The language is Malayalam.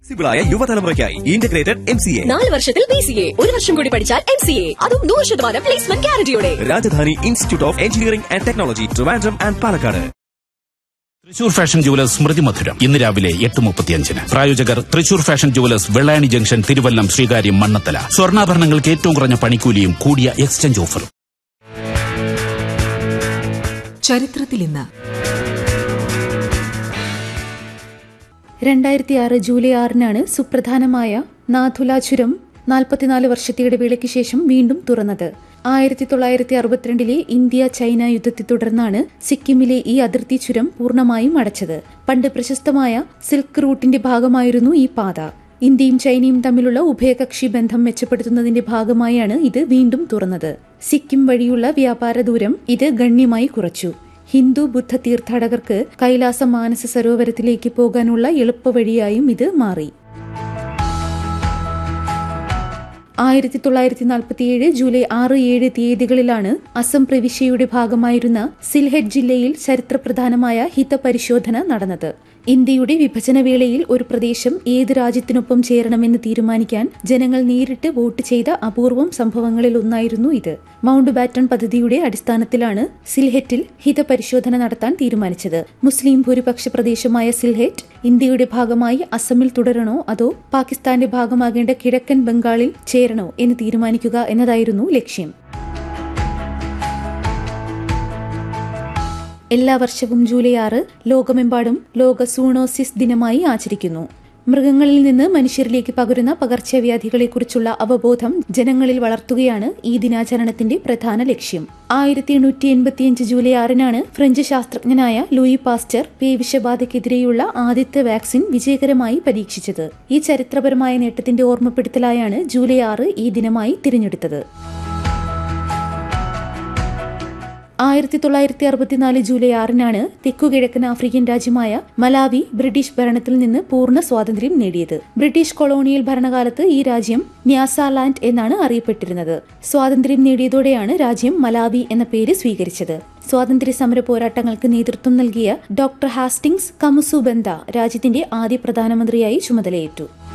ഫ്ലെക്സിബിളായ യുവതലമുറയ്ക്കായി ഇന്റഗ്രേറ്റഡ് എം സി എ നാല് വർഷത്തിൽ ബി സി എ ഒരു വർഷം കൂടി പഠിച്ചാൽ എം സി എ അതും നൂറ് ശതമാനം പ്ലേസ്മെന്റ് ഗ്യാരണ്ടിയോടെ Rajadhani institute of engineering and technology Trivandrum and Palakkad Thrissur fashion jewellers സ്മൃതി മധുരം ഇന്ന് രാവിലെ എട്ട് മുപ്പത്തിയഞ്ചിന് പ്രായോജകർ Thrissur fashion jewellers Vellayani junction Thiruvallam Sreekaryam Mannanthala സ്വർണ്ണാഭരണങ്ങൾക്ക് ഏറ്റവും കുറഞ്ഞ പണിക്കൂലിയും കൂടിയ എക്സ്ചേഞ്ച് ഓഫറും ചരിത്രത്തിൽ ഇന്ന് രണ്ടായിരത്തി ആറ് ജൂലൈ ആറിനാണ് സുപ്രധാനമായ നാഥുല ചുരം നാൽപ്പത്തിനാല് വർഷത്തെ ഇടവേളയ്ക്ക് ശേഷം വീണ്ടും തുറന്നത് ആയിരത്തി തൊള്ളായിരത്തി അറുപത്തിരണ്ടിലെ ഇന്ത്യ ചൈന യുദ്ധത്തെ തുടർന്നാണ് സിക്കിമിലെ ഈ അതിർത്തി ചുരം പൂർണ്ണമായും അടച്ചത് പണ്ട് പ്രശസ്തമായ സിൽക്ക് റൂട്ടിന്റെ ഭാഗമായിരുന്നു ഈ പാത ഇന്ത്യയും ചൈനയും തമ്മിലുള്ള ഉഭയകക്ഷി ബന്ധം മെച്ചപ്പെടുത്തുന്നതിന്റെ ഭാഗമായാണ് ഇത് വീണ്ടും തുറന്നത് സിക്കിം വഴിയുള്ള വ്യാപാര ദൂരം ഇത് ഗണ്യമായി കുറച്ചു ഹിന്ദു ബുദ്ധ തീർത്ഥാടകർക്ക് കൈലാസ മാനസ സരോവരത്തിലേക്ക് പോകാനുള്ള എളുപ്പവഴിയായും ഇത് മാറി ആയിരത്തി തൊള്ളായിരത്തി നാൽപ്പത്തിയേഴ് ജൂലൈ ആറ് ഏഴ് തീയതികളിലാണ് അസം പ്രവിശ്യയുടെ ഭാഗമായിരുന്ന സിൽഹെറ്റ് ജില്ലയിൽ ചരിത്രപ്രധാനമായ ഹിതപരിശോധന നടന്നത് ഇന്ത്യയുടെ വിഭജന വേളയിൽ ഒരു പ്രദേശം ഏത് രാജ്യത്തിനൊപ്പം ചേരണമെന്ന് തീരുമാനിക്കാൻ ജനങ്ങൾ നേരിട്ട് വോട്ട് ചെയ്ത അപൂർവം സംഭവങ്ങളിൽ ഒന്നായിരുന്നു ഇത് മൗണ്ട് ബാറ്റൺ പദ്ധതിയുടെ അടിസ്ഥാനത്തിലാണ് സിൽഹെറ്റിൽ ഹിതപരിശോധന നടത്താൻ തീരുമാനിച്ചത് മുസ്ലിം ഭൂരിപക്ഷ പ്രദേശമായ സിൽഹെറ്റ് ഇന്ത്യയുടെ ഭാഗമായി അസമിൽ തുടരണോ അതോ പാകിസ്ഥാന്റെ ഭാഗമാകേണ്ട കിഴക്കൻ ബംഗാളിൽ ചേരണോ എന്ന് തീരുമാനിക്കുക എന്നതായിരുന്നു ലക്ഷ്യം എല്ലാ വർഷവും ജൂലൈ ആറ് ലോകമെമ്പാടും ലോക സൂണോസിസ് ദിനമായി ആചരിക്കുന്നു മൃഗങ്ങളിൽ നിന്ന് മനുഷ്യരിലേക്ക് പകരുന്ന പകർച്ചവ്യാധികളെക്കുറിച്ചുള്ള അവബോധം ജനങ്ങളിൽ വളർത്തുകയാണ് ഈ ദിനാചരണത്തിന്റെ പ്രധാന ലക്ഷ്യം ആയിരത്തി എണ്ണൂറ്റി എൺപത്തിയഞ്ച് ജൂലൈ ആറിനാണ് ഫ്രഞ്ച് ശാസ്ത്രജ്ഞനായ ലൂയി പാസ്റ്റർ പേവിഷബാധയ്ക്കെതിരെയുള്ള ആദ്യത്തെ വാക്സിൻ വിജയകരമായി പരീക്ഷിച്ചത് ഈ ചരിത്രപരമായ നേട്ടത്തിന്റെ ഓർമ്മപ്പെടുത്തലായാണ് ജൂലൈ ആറ് ഈ ദിനമായി തിരഞ്ഞെടുത്തത് ആയിരത്തി തൊള്ളായിരത്തി അറുപത്തിനാല് ജൂലൈ ആറിനാണ് തെക്കുകിഴക്കൻ ആഫ്രിക്കൻ രാജ്യമായ മലാവി ബ്രിട്ടീഷ് ഭരണത്തിൽ നിന്ന് പൂർണ്ണ സ്വാതന്ത്ര്യം നേടിയത് ബ്രിട്ടീഷ് കൊളോണിയൽ ഭരണകാലത്ത് ഈ രാജ്യം ന്യാസാലാൻഡ് എന്നാണ് അറിയപ്പെട്ടിരുന്നത് സ്വാതന്ത്ര്യം നേടിയതോടെയാണ് രാജ്യം മലാവി എന്ന പേര് സ്വീകരിച്ചത് സ്വാതന്ത്ര്യ സമര പോരാട്ടങ്ങൾക്ക് നേതൃത്വം നൽകിയ ഡോക്ടർ ഹാസ്റ്റിംഗ്സ് കമുസു ബന്ദ രാജ്യത്തിന്റെ ആദ്യ പ്രധാനമന്ത്രിയായി ചുമതലയേറ്റു